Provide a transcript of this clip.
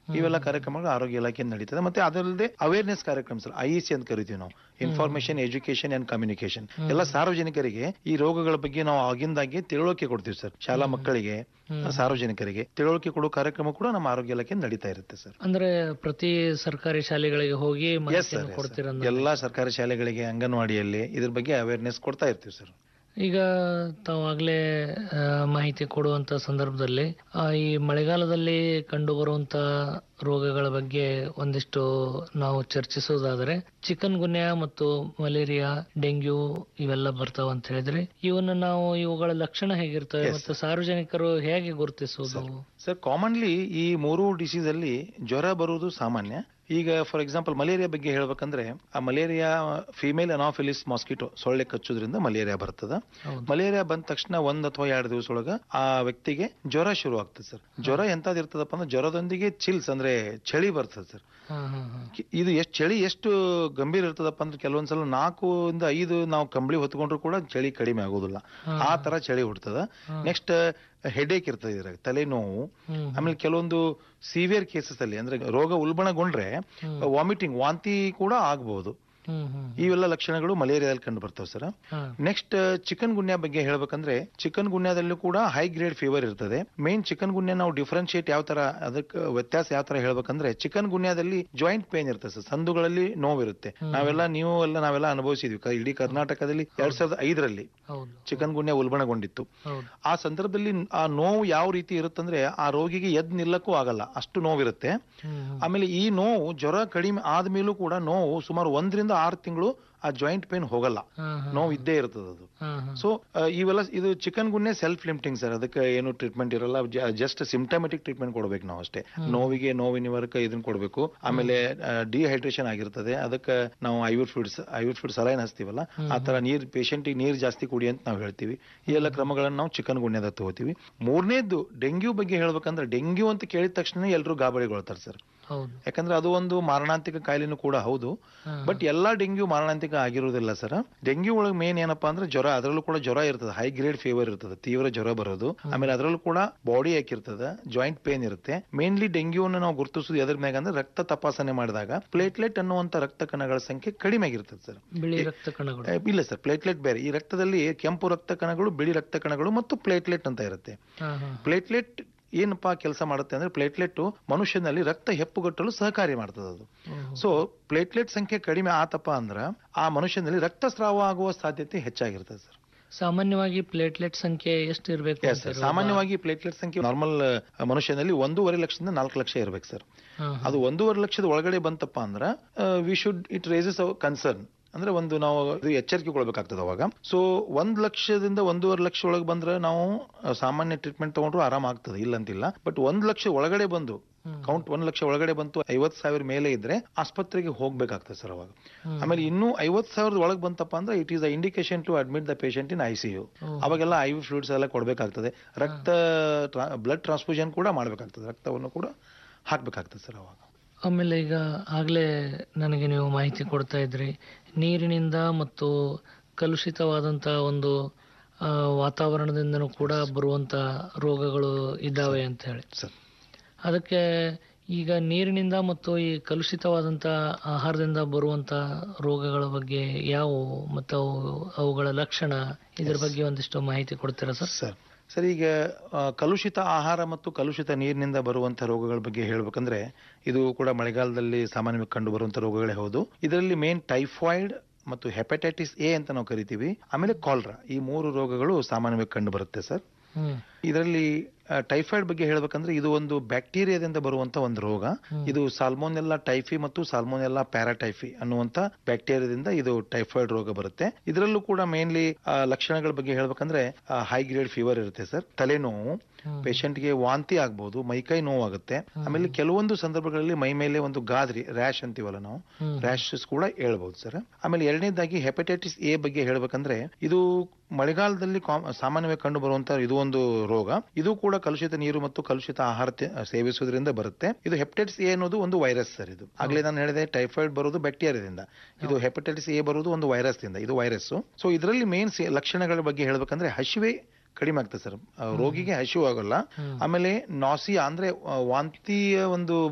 ಇವೆಲ್ಲ ಕಾರ್ಯಕ್ರಮಗಳು ಆರೋಗ್ಯ ಇಲಾಖೆಯಿಂದ ನಡೀತದೆ ಮತ್ತೆ ಅದಲ್ಲದೆ ಅವೇರ್ನೆಸ್ ಕಾರ್ಯಕ್ರಮ ಸರ್ ಐ ಸಿ ಅಂತ ಕರಿತೀವಿ ನಾವು ಇನ್ಫಾರ್ಮೇಶನ್ ಎಜುಕೇಶನ್ ಅಂಡ್ ಕಮ್ಯುನಿಕೇಶನ್ ಎಲ್ಲ ಸಾರ್ವಜನಿಕರಿಗೆ ಈ ರೋಗಗಳ ಬಗ್ಗೆ ನಾವು ಆಗಿಂದಾಗೆ ತಿಳುವಳಿಕೆ ಕೊಡ್ತೀವಿ ಸರ್ ಶಾಲಾ ಮಕ್ಕಳಿಗೆ ಸಾರ್ವಜನಿಕರಿಗೆ ತಿಳುವಳಿಕೆ ಕೊಡೋ ಕಾರ್ಯಕ್ರಮ ಕೂಡ ನಮ್ಮ ಆರೋಗ್ಯ ಇಲಾಖೆ ನಡೀತಾ ಇರುತ್ತೆ ಸರ್ ಅಂದ್ರೆ ಪ್ರತಿ ಸರ್ಕಾರಿ ಶಾಲೆಗಳಿಗೆ ಹೋಗಿ ಎಸ್ ಮಾಹಿತಿಯನ್ನು ಸರ್ ಕೊಡ್ತೀರ ಎಲ್ಲಾ ಸರ್ಕಾರಿ ಶಾಲೆಗಳಿಗೆ ಅಂಗನವಾಡಿಯಲ್ಲಿ ಇದ್ರ ಬಗ್ಗೆ ಅವೇರ್ನೆಸ್ ಕೊಡ್ತಾ ಇರ್ತೀವಿ ಸರ್ ಈಗ ತಾವಾಗ್ಲೇ ಆ, ಮಾಹಿತಿ ಕೊಡುವಂತ ಸಂದರ್ಭದಲ್ಲಿ ಆ, ಈ ಮಳೆಗಾಲದಲ್ಲಿ ಕಂಡು ಬರುವಂತ ರೋಗಗಳ ಬಗ್ಗೆ ಒಂದಿಷ್ಟು ನಾವು ಚರ್ಚಿಸೋದಾದ್ರೆ ಚಿಕನ್ ಗುನ್ಯಾ ಮತ್ತು ಮಲೇರಿಯಾ ಡೆಂಗ್ಯೂ ಇವೆಲ್ಲ ಬರ್ತಾವ ಅಂತ ಹೇಳಿದ್ರಿ ಇವನ್ನ ನಾವು ಇವುಗಳ ಲಕ್ಷಣ ಹೇಗಿರ್ತವೆ Yes, ಮತ್ತು ಸಾರ್ವಜನಿಕರು ಹೇಗೆ ಗುರುತಿಸುವುದು ಸರ್ ಕಾಮನ್ಲಿ ಈ ಮೂರು ಡಿಸೀಸ್ ಅಲ್ಲಿ ಜ್ವರ ಬರುವುದು ಸಾಮಾನ್ಯ ಈಗ ಫಾರ್ ಎಕ್ಸಾಂಪಲ್ ಮಲೇರಿಯಾ ಬಗ್ಗೆ ಹೇಳ್ಬೇಕಂದ್ರೆ ಆ ಮಲೇರಿಯಾ ಫಿಮೇಲ್ ಅನಾಫಿಲಿಸ್ ಮಾಸ್ಕಿಟೋ ಸೊಳ್ಳೆ ಕಚ್ಚೋದ್ರಿಂದ ಮಲೇರಿಯಾ ಬರ್ತದ ಹೌದು. ಮಲೇರಿಯಾ ಬಂದ ತಕ್ಷಣ ಒಂದ್ ಅಥವಾ ಎರಡು ದಿವಸ ಒಳಗ ಆ ವ್ಯಕ್ತಿಗೆ ಜ್ವರ ಶುರು ಆಗ್ತದೆ ಸರ್ ಜ್ವರ ಎಂತದ್ ಇರ್ತದಪ್ಪ ಅಂದ್ರೆ ಜ್ವರದೊಂದಿಗೆ ಚಿಲ್ಸ್ ಅಂದ್ರೆ ಚಳಿ ಬರ್ತದೆ ಸರ್ ಹಾ ಹಾ ಹಾ ಕಿ- ಇದು ಎಷ್ಟು ಚಳಿ ಎಷ್ಟು ಗಂಭೀರ ಇರ್ತದಪ್ಪ ಅಂದ್ರೆ ಕೆಲವೊಂದ್ಸಲ ನಾಲ್ಕು ಇಂದ ಐದು ನಾವು ಕಂಬಳಿ ಹೊತ್ಕೊಂಡ್ರು ಕೂಡ ಚಳಿ ಕಡಿಮೆ ಆಗೋದಿಲ್ಲ ಆ ತರ ಚಳಿ ಹುಡ್ತದ ನೆಕ್ಸ್ಟ್ ಹೆಡೇಕ್ ಇರ್ತದೆ ಇದ್ರಾಗ ತಲೆನೋವು ಹ್ಮ್. ಆಮೇಲೆ ಕೆಲವೊಂದು ಸಿವಿಯರ್ ಕೇಸಸ್ ಅಲ್ಲಿ ಅಂದ್ರೆ ರೋಗ ಉಲ್ಬಣಗೊಂಡ್ರೆ ವಾಮಿಟಿಂಗ್ ವಾಂತಿ ಕೂಡ ಆಗ್ಬಹುದು ಹ್ಮ್ ಹ್ಮ್ ಇವೆಲ್ಲ ಲಕ್ಷಣಗಳು ಮಲೇರಿಯಾದಲ್ಲಿ ಕಂಡು ಬರ್ತವೆ ಸರ್ ಹಾ ನೆಕ್ಸ್ಟ್ ಚಿಕನ್ ಗುನ್ಯಾ ಬಗ್ಗೆ ಹೇಳ್ಬೇಕಂದ್ರೆ ಚಿಕನ್ ಗುನ್ಯಾದಲ್ಲೂ ಕೂಡ ಹೈ ಗ್ರೇಡ್ ಫೀವರ್ ಇರ್ತದೆ ಮೇನ್ ಚಿಕನ್ ಗುನ್ಯಾ ನಾವು ಡಿಫ್ರೆನ್ಶಿಯೇಟ್ ಯಾವ ತರ ಅದಕ್ಕೆ ವ್ಯತ್ಯಾಸ ಯಾವ ತರ ಹೇಳ್ಬೇಕಂದ್ರೆ ಚಿಕನ್ ಗುನ್ಯಾದಲ್ಲಿ ಜಾಯಿಂಟ್ ಪೇನ್ ಇರ್ತದೆ ಸರ್ ಸಂದುಗಳಲ್ಲಿ ನೋವಿರುತ್ತೆ ನಾವೆಲ್ಲ ನೀವು ಎಲ್ಲ ನಾವೆಲ್ಲ ಅನುಭವಿಸಿದ್ವಿ ಕ- ಇಡೀ ಕರ್ನಾಟಕದಲ್ಲಿ ಎರಡ್ ಸಾವಿರದ ಐದರಲ್ಲಿ ಹೌದು ಚಿಕನ್ ಗುನ್ಯಾ ಉಲ್ಬಣಗೊಂಡಿತ್ತು ಹೌದು ಆ ಸಂದರ್ಭದಲ್ಲಿ ಆ ನೋವು ಯಾವ ರೀತಿ ಇರುತ್ತಂದ್ರೆ ಆ ರೋಗಿಗೆ ಎದ್ ನಿಲ್ಲಕ್ಕೂ ಆಗಲ್ಲ ಅಷ್ಟು ನೋವಿರುತ್ತೆ ಹ್ಮ್ ಹ್ಮ್. ಆಮೇಲೆ ಈ ನೋವು ಜ್ವರ ಕಡಿಮೆ ಆದ್ಮೇಲೂ ಕೂಡ ನೋವು ಸುಮಾರು ಒಂದರಿಂದ ಆರು ತಿಂಗಳು ಆ ಜಾಯಿಂಟ್ ಪೇನ್ ಹೋಗಲ್ಲ ಹಾ ಹಾ ನೋವು ಇದ್ದೇ ಇರ್ತದೆ ಅದು ಹಾ ಹಾ ಸೊ ಇವೆಲ್ಲ ಇದು chikungunya self limiting sir ಅದಕ್ಕೆ ಏನು ಟ್ರೀಟ್ಮೆಂಟ್ ಇರಲ್ಲ ಜಸ್ಟ್ ಸಿಂಪ್ಟಮೆಟಿಕ್ ಟ್ರೀಟ್ಮೆಂಟ್ ಕೊಡ್ಬೇಕು ನಾವು ಅಷ್ಟೇ ನೋವಿಗೆ ನೋವು ನಿವಾರಕ ಇದನ್ನ ಕೊಡಬೇಕು ಆಮೇಲೆ ಡಿಹೈಡ್ರೇಷನ್ ಆಗಿರ್ತದೆ ಅದಕ್ಕೆ ನಾವು IV fluids IV fluid saline ಹಚ್ತೀವಲ್ಲ ಆ ತರ ನೀರ್ ಪೇಷಂಟಿಗೆ ನೀರ್ ಜಾಸ್ತಿ ಕುಡಿ ಅಂತ ನಾವು ಹೇಳ್ತೀವಿ ಈ ಎಲ್ಲ ಕ್ರಮಗಳನ್ನು ನಾವು ಚಿಕನ್ ಗುನ್ನೆದ ತಗೋತೀವಿ ಮೂರನೇದ್ದು ಡೆಂಗ್ಯೂ ಬಗ್ಗೆ ಹೇಳ್ಬೇಕಂದ್ರೆ ಡೆಂಗ್ಯೂ ಅಂತ ಕೇಳಿದ ತಕ್ಷಣ ಎಲ್ಲರೂ ಗಾಬರಿಗೊಳ್ತಾರೆ ಸರ್ ಹೌದು ಯಾಕಂದ್ರೆ ಅದು ಒಂದು ಮಾರಣಾಂತಿಕ ಕಾಯಿಲೆನೂ ಕೂಡ ಹೌದು ಹಾ. ಬಟ್ ಎಲ್ಲಾ ಡೆಂಗ್ಯೂ ಮಾರಣಾಂತಿಕ ಆಗಿರುವುದಿಲ್ಲ ಸರ್ ಡೆಂಗ್ಯೂ ಒಳಗೆ ಮೇನ್ ಏನಪ್ಪಾ ಅಂದ್ರೆ ಜ್ವರ ಅದರಲ್ಲೂ ಕೂಡ ಜ್ವರ ಇರ್ತದೆ ಹೈ ಗ್ರೇಡ್ ಫೀವರ್ ಇರ್ತದೆ ತೀವ್ರ ಜ್ವರ ಬರೋದು ಆಮೇಲೆ ಅದರಲ್ಲೂ ಕೂಡ ಬಾಡಿ ಹಾಕಿರ್ತದೆ ಜಾಯಿಂಟ್ ಪೇನ್ ಇರುತ್ತೆ ಮೇನ್ಲಿ ಡೆಂಗ್ಯೂನ ನಾವು ಗುರುತಿಸೋದು ಎದ್ರ ಮ್ಯಾಗ ಅಂದ್ರೆ ರಕ್ತ ತಪಾಸಣೆ ಮಾಡಿದಾಗ ಪ್ಲೇಟ್ಲೆಟ್ ಅನ್ನುವಂತ ರಕ್ತ ಕಣಗಳ ಸಂಖ್ಯೆ ಕಡಿಮೆ ಆಗಿರ್ತದೆ ಸರ್ ಬಿಳಿ ರಕ್ತ ಕಣಗಳು ಏ, ಇಲ್ಲ ಸರ್ ಪ್ಲೇಟ್ಲೆಟ್ ಬೇರೆ ಈ ರಕ್ತದಲ್ಲಿ ಕೆಂಪು ರಕ್ತ ಕಣಗಳು ಬಿಳಿ ರಕ್ತ ಕಣಗಳು ಮತ್ತು ಪ್ಲೇಟ್ಲೆಟ್ ಅಂತ ಇರುತ್ತೆ ಹಾ ಹಾ ಪ್ಲೇಟ್ಲೆಟ್ ಏನಪ್ಪಾ ಕೆಲಸ ಮಾಡುತ್ತೆ ಅಂದ್ರೆ ಪ್ಲೇಟ್ಲೆಟ್ ಮನುಷ್ಯನಲ್ಲಿ ರಕ್ತ ಹೆಪ್ಪುಗಟ್ಟಲು ಸಹಕಾರಿ ಮಾಡ್ತದೆ ಅದು ಓಹೋ. ಸೊ ಪ್ಲೇಟ್ಲೆಟ್ ಸಂಖ್ಯೆ ಕಡಿಮೆ ಆತಪ್ಪ ಅಂದ್ರ ಆ ಮನುಷ್ಯನಲ್ಲಿ ರಕ್ತಸ್ರಾವ ಆಗುವ ಸಾಧ್ಯತೆ ಹೆಚ್ಚಾಗಿರ್ತದೆ ಸರ್ ಸಾಮಾನ್ಯವಾಗಿ ಪ್ಲೇಟ್ಲೆಟ್ ಸಂಖ್ಯೆ ಎಷ್ಟು ಇರಬೇಕು Yes, sir. ಸಾಮಾನ್ಯವಾಗಿ ಪ್ಲೇಟ್ಲೆಟ್ ಸಂಖ್ಯೆ ನಾರ್ಮಲ್ ಮನುಷ್ಯನಲ್ಲಿ ಒಂದೂವರೆ ಲಕ್ಷದಿಂದ ನಾಲ್ಕು ಲಕ್ಷ ಇರ್ಬೇಕು ಸರ್ ಅದು ಒಂದೂವರೆ ಲಕ್ಷದ ಒಳಗಡೆ ಬಂತಪ್ಪ ಅಂದ್ರ we should it raises our concern ಅಂದ್ರೆ ಒಂದು ನಾವು ಇದು ಎಚ್ಚರಿಕೆ ಕೊಡ್ಬೇಕಾಗ್ತದೆ ಅವಾಗ ಸೊ ಒಂದ್ ಲಕ್ಷದಿಂದ ಒಂದೂವರೆ ಲಕ್ಷ ಒಳಗೆ ಬಂದ್ರೆ ನಾವು ಆ, ಸಾಮಾನ್ಯ ಟ್ರೀಟ್ಮೆಂಟ್ ತಗೊಂಡ್ರು ಆರಾಮ ಆಗ್ತದೆ ಇಲ್ಲ ಅಂತಿಲ್ಲ ಬಟ್ ಒಂದ್ ಲಕ್ಷ ಒಳಗಡೆ ಬಂದು ಕೌಂಟ್ ಒಂದ್ ಲಕ್ಷ ಒಳಗಡೆ ಬಂತು ಐವತ್ ಸಾವಿರ ಮೇಲೆ ಇದ್ರೆ ಆಸ್ಪತ್ರೆಗೆ ಹೋಗ್ಬೇಕಾಗ್ತದೆ ಸರ್ ಅವಾಗ ಆಮೇಲೆ ಇನ್ನೂ ಐವತ್ ಸಾವಿರದ ಒಳಗೆ ಬಂತಪ್ಪ ಅಂದ್ರೆ it is a indication to admit the patient in I C U ಅವಾಗೆಲ್ಲ ಐ ವಿ ಫ್ಲೂಯಿಡ್ಸ್ ಎಲ್ಲ ಕೊಡ್ಬೇಕಾಗ್ತದೆ ರಕ್ತ ಬ್ಲಡ್ ಟ್ರಾನ್ಸ್ಫ್ಯೂಷನ್ ಕೂಡ ಮಾಡ್ಬೇಕಾಗ್ತದೆ ರಕ್ತವನ್ನು ಕೂಡ ಹಾಕ್ಬೇಕಾಗ್ತದೆ ಸರ್ ಅವಾಗ ಆಮೇಲೆ ಈಗ ಆಗ್ಲೇ ನನಗೆ ನೀವು ಮಾಹಿತಿ ಕೊಡ್ತಾ ಇದ್ರಿ ನೀರಿನಿಂದ ಮತ್ತು ಕಲುಷಿತವಾದಂತ ಒಂದು ಆ, ವಾತಾವರಣದಿಂದನೂ ಕೂಡ ಬರುವಂತ ರೋಗಗಳು ಇದ್ದಾವೆ ಅಂತ ಹೇಳಿ ಸರ್ ಅದಕ್ಕೆ ಈಗ ನೀರಿನಿಂದ ಮತ್ತು ಈ ಕಲುಷಿತವಾದಂತ ಆಹಾರದಿಂದ ಬರುವಂತ ರೋಗಗಳ ಬಗ್ಗೆ ಯಾವುವು ಮತ್ತು ಅವು ಅವುಗಳ ಲಕ್ಷಣ ಇದ್ರ ಬಗ್ಗೆ ಒಂದಿಷ್ಟು ಮಾಹಿತಿ ಕೊಡ್ತೀರಾ ಸರ್ ಸರ್ ಸರ್ ಈಗ ಆ, ಕಲುಷಿತ ಆಹಾರ ಮತ್ತು ಕಲುಷಿತ ನೀರಿನಿಂದ ಬರುವಂತಹ ರೋಗಗಳ ಬಗ್ಗೆ ಹೇಳ್ಬೇಕಂದ್ರೆ ಇದು ಕೂಡ ಮಳೆಗಾಲದಲ್ಲಿ ಸಾಮಾನ್ಯವಾಗಿ ಕಂಡು ಬರುವಂತಹ ರೋಗಗಳೇ ಹೌದು ಇದರಲ್ಲಿ ಮೇನ್ ಟೈಫಾಯ್ಡ್ ಮತ್ತು ಹೆಪಟೈಟಿಸ್ ಎ ಅಂತ ನಾವು ಕರಿತೀವಿ ಆಮೇಲೆ ಕಾಲ್ರಾ ಈ ಮೂರು ರೋಗಗಳು ಸಾಮಾನ್ಯವಾಗಿ ಕಂಡು ಬರುತ್ತೆ ಸರ್ ಹ್ಮ್ ಇದರಲ್ಲಿ ಟೈಫಾಯ್ಡ್ ಬಗ್ಗೆ ಹೇಳ್ಬೇಕಂದ್ರೆ ಇದು ಒಂದು ಬ್ಯಾಕ್ಟೀರಿಯಾದಿಂದ ಬರುವಂತ ಒಂದು ರೋಗ ಇದು ಸಾಲ್ಮೋನೆಲ್ಲಾ ಟೈಫಿ ಮತ್ತು ಸಾಲ್ಮೋನೆಲ್ಲಾ ಪ್ಯಾರಾಟೈಫಿ ಅನ್ನುವಂತ ಬ್ಯಾಕ್ಟೀರಿಯಾದಿಂದ ಇದು ಟೈಫಾಯ್ಡ್ ರೋಗ ಬರುತ್ತೆ ಇದರಲ್ಲೂ ಕೂಡ ಮೇನ್ಲಿ ಲಕ್ಷಣಗಳ ಬಗ್ಗೆ ಹೇಳ್ಬೇಕಂದ್ರೆ ಹೈ ಗ್ರೇಡ್ ಫೀವರ್ ಇರುತ್ತೆ ಸರ್ ತಲೆನೋವು patient ಗೆ ವಾಂತಿ ಆಗ್ಬಹುದು ಮೈಕೈ ನೋವಾಗುತ್ತೆ ಆಮೇಲೆ ಕೆಲವೊಂದು ಸಂದರ್ಭಗಳಲ್ಲಿ ಮೈ ಮೇಲೆ ಒಂದು ಗಾದ್ರಿ ರ್ಯಾಶ್ ಅಂತೀವಲ್ಲ ನಾವು ರ್ಯಾಶಸ್ ಕೂಡ ಹೇಳ್ಬಹುದು ಸರ್ ಆಮೇಲೆ ಎರಡನೇದಾಗಿ ಹೆಪಟೈಟಿಸ್ ಎ ಬಗ್ಗೆ ಹೇಳ್ಬೇಕಂದ್ರೆ ಇದು ಮಳೆಗಾಲದಲ್ಲಿ ಕಾಮ್- ಸಾಮಾನ್ಯವಾಗಿ ಕಂಡು ಬರುವಂತ ಇದು ಒಂದು ರೋಗ ಇದು ಕೂಡ ಕಲುಷಿತ ನೀರು ಮತ್ತು ಕಲುಷಿತ ಆಹಾರ ತಿ- ಸೇವಿಸುವುದರಿಂದ ಬರುತ್ತೆ ಇದು ಹೆಪಟೈಟಿಸ್ ಎ ಅನ್ನೋದು ಒಂದು ವೈರಸ್ ಸರ್ ಇದು ಆಗ್ಲೇ ನಾನು ಹೇಳಿದೆ ಟೈಫಾಯ್ಡ್ ಬರೋದು ಬ್ಯಾಕ್ಟೀರಿಯಾದಿಂದ ಇದು ಹೆಪಟೈಟಿಸ್ ಎ ಬರೋದು ಒಂದು ವೈರಸ್ ದಿಂದ ಇದು ವೈರಸ್ ಸೊ ಇದರಲ್ಲಿ ಮೇನ್ ಲಕ್ಷಣಗಳ ಬಗ್ಗೆ ಹೇಳ್ಬೇಕಂದ್ರೆ ಹಸಿವೆ ಕಡಿಮೆ ಆಗ್ತದೆ ಸರ್ ರೋಗಿಗೆ ಹಸಿವು ಆಗೋಲ್ಲ ಆಮೇಲೆ ನಾಸಿಯಾ ಅಂದ್ರೆ ಆ, ವಾಂತಿಯ ಒಂದು